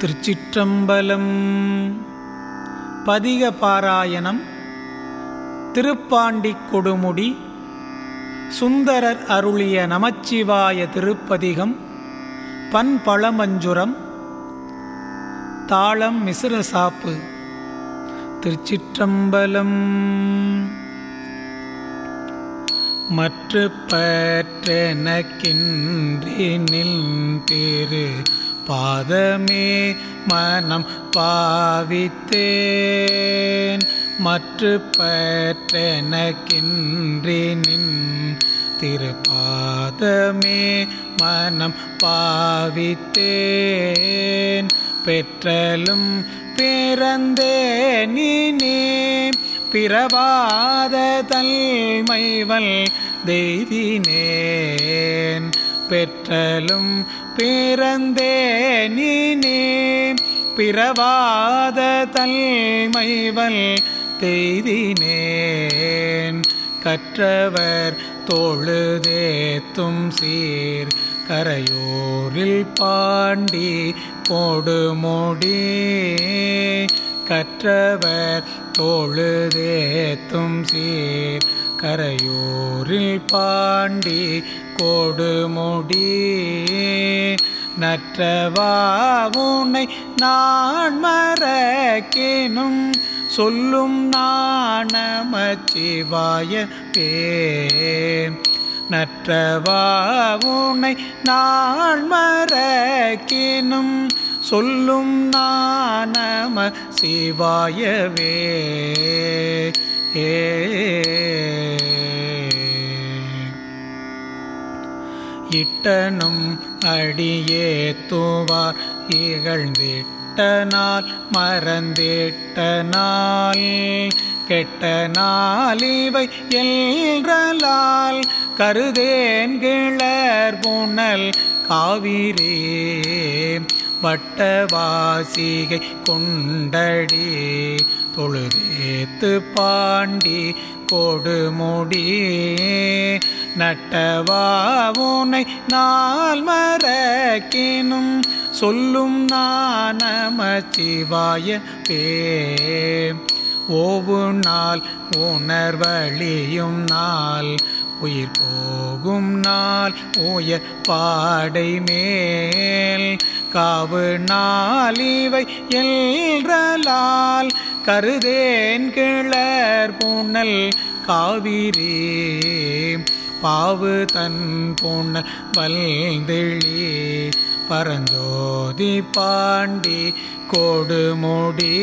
திருச்சிற்றம்பலம் பதிக பாராயணம் திருப்பாண்டிக் கொடுமுடி சுந்தரர் அருளிய நமச்சிவாய திருப்பதிகம் பண்பழமஞ்சுரம் தாளம் மிசிற சாப்பு திருச்சிற்றம்பலம் மற்ற பற்றெனக்கின்றினில் திரு பாதமே மனம் பாவித்தேன் மற்ற பற்றெனக்கின்றினின் திருப்பாதமே மனம் பாவித்தேன் பெற்றலும் பிறந்தே நீனே பிறவாத தல்மைவல் தெய்தினேன் பெற்றலும் பிறந்தே நீனே பிறவாத தல்மைவல் தெய்தினேன் கற்றவர் தொழுதேத்தும் சீர் கரையோரில் பாண்டி கொடுமுடி கற்றவர் தொழுதேத்தும் சீர் கரையோரில் பாண்டி கொடுமுடி நற்றவாவுனை நான் மறக்கினும் சொல்லும் நாணமச்சிவாய பே நற்றவாவுனை நான் மறக்கினும் சொல்லும் நானம சிவாயவே ஏ இட்டனும் அடியே தூவார் இகழ்ந்திட்டனால் மறந்திட்டனால் கெட்ட நாளிவை எல்றலால் கருதேன் கிளர் புனல் காவிரே வட்டவாசிகை கொண்டடி தொழுதேத்து பாண்டி கொடுமுடி நட்டவாவுனை நாள் மறக்கினும் சொல்லும் நானமச்சிவாய பே ஓவு நாள் உணர்வழியும் நாள் உயிர் போகும் நாள் உயர் பாடை மேல் காவு நாளிவை எல்றலால் கருதேன் கிளர் புனல் காவிரி பாவு தன் புனல் வல்தெளி பரஞ்சோதி பாண்டி கொடுமுடி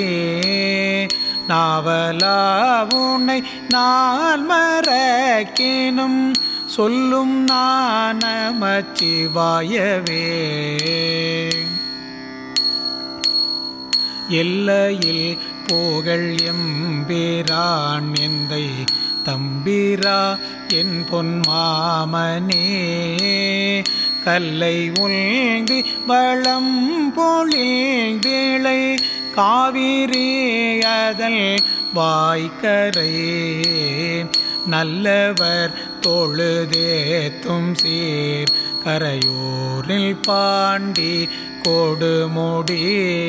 நாவலாவுனை நான் மறக்கினும் சொல்லும் நானமச்சிவாயவே எல்லையில் புகழ் எம்பிரான் எந்தை தம்பிரா என் பொன் மாமனே கல்லை உள்தி வளம் பொழிந்திளை காவிரி அதல் வாய்க்கரை நல்லவர் தொழுதேத்தும் சீர் கரையூரில் பாண்டி கொடுமுடி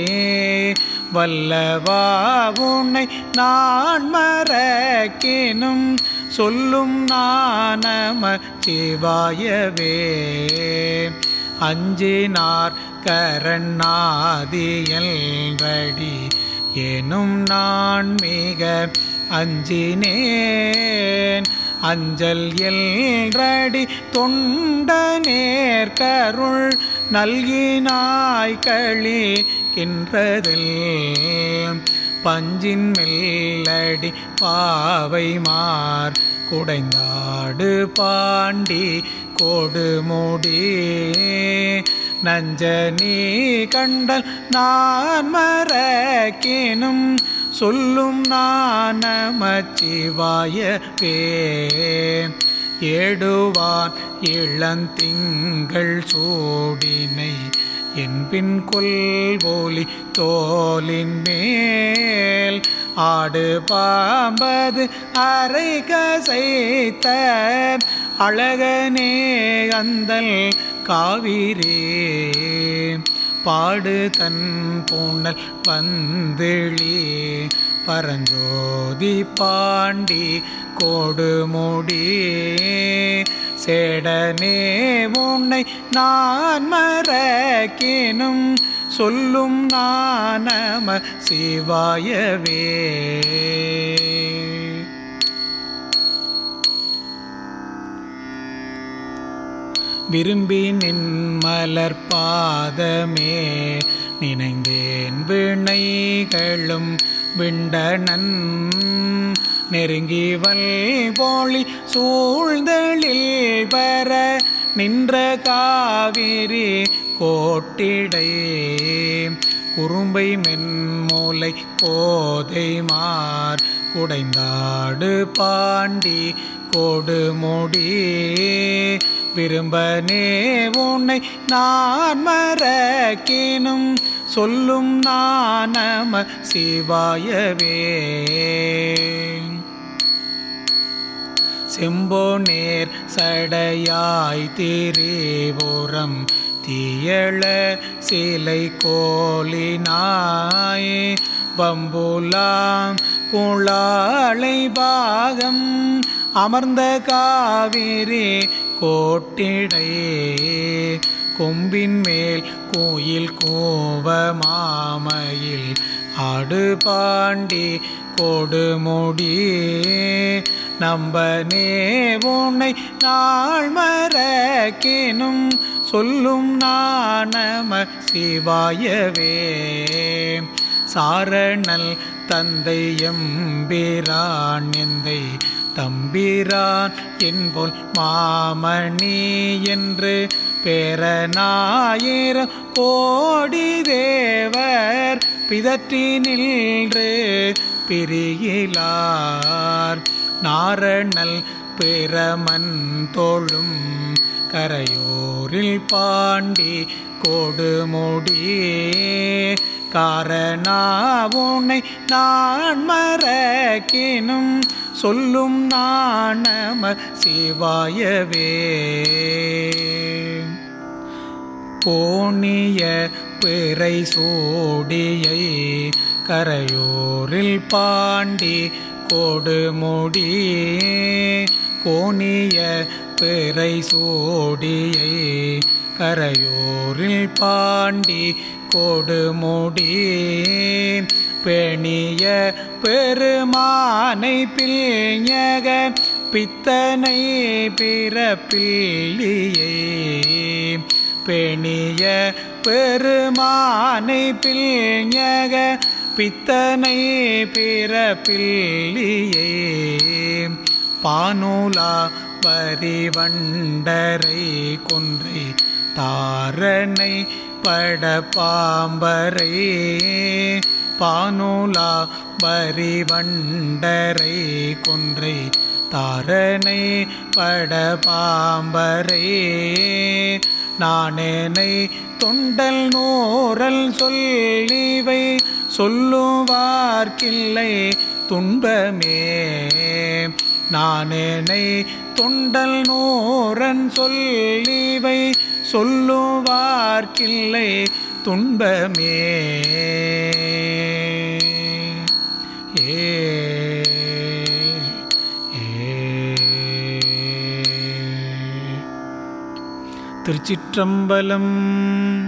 வல்லவாவுனை நான் மறக்கினும் சொல்லும் நானம சிவாயவே அஞ்சினார் கரண்ணாதியல்வடி எனும் நான் மிக அஞ்சினேன் அஞ்சல் எல்ரடி தொண்ட நேர்கருள் நல்கினாய் களி கின்றதில் பஞ்சின் மெல்லடி பாவை மார் குடைந்தாடு பாண்டி கொடுமுடி நஞ்சனி கண்டல் நான் மறக்கினும் சொல்லும் நானமச்சிவாய பே ஏடுவான் இளந்திங்கள் சூடினை என்பின் கொல்வோலி தோலின் மேல் ஆடு பாம்பது அரை கசைத்த அழகனே அந்தல் காவிரே பாடு தன் பூணல் வந்திழி பரஞ்சோதி பாண்டி கொடுமுடி சேடனே உன்னை நான் மறக்கினும் சொல்லும் நானம சிவாயவே விரும்பி நின் மலர் பாதமே நினைந்தேன் வினைகளும் விண்டனன் நெருங்கி வல்போழி சூழ்ந்தளில் பெற நின்ற காவிரி கோட்டிடை குறும்பை மென்மூலை கோதை மார் குடைந்தாடு பாண்டி கொடுமுடி விரும்பனே உன்னை நான் மறக்கினும் சொல்லும் நானம சிவாயவே செம்போநேர் சடையாய் திரிபுரம் தீயள சிலை கோலினாய் பம்புலாம் குளாளை பாகம் அமர்ந்த காவிரி கோட்டிடை கொம்பின் மேல் கோயில் கோவ மாமையில் ஆடு பாண்டி கொடுமுடி நம்பனே உன்னை நாள் மறக்கினும் சொல்லும் நானம சிவாயவே சாரணல் தந்தை எம்பிரான் எந்தை தம்பிரான் என்போல் மாமணி என்று பேரனாயிரம் கோடி தேவர் பிதற்றி நின்று பிரியிலார் நாரணல் பிறமன் தோளும் கரையோரில் பாண்டி கொடுமுடி காரணாவுனை நான் மறக்கினும் சொல்லும் நாணம சிவாயவே கோணிய பிறை சூடியை கரையோரில் பாண்டி கொடுமுடி கோணிய பிறை சூடியை கரையோரில் பாண்டி கொடுமுடி பெணிய பெருமானை பிள்ஞக பித்தனை பிறப்பில்லியை பெணிய பெருமானை பிள்ஞக பித்தனை பிறப்பில்லியை பானூலா வரிவண்டரை கொன்றை தாரணை பட பாம்பரை பானூலா வரிவண்டரை கொன்றை தாரணை பட பாம்பரை நானேனை தொண்டல் நூறல் சொல்லிவை சொல்லுவார்க்கில்லை துன்பமே நானேனை தொண்டல் நூறன் சொல்லிவை சொல்லுவார்க்கில்லை துன்பமே ஏ ஏ திருச்சிற்றம்பலம்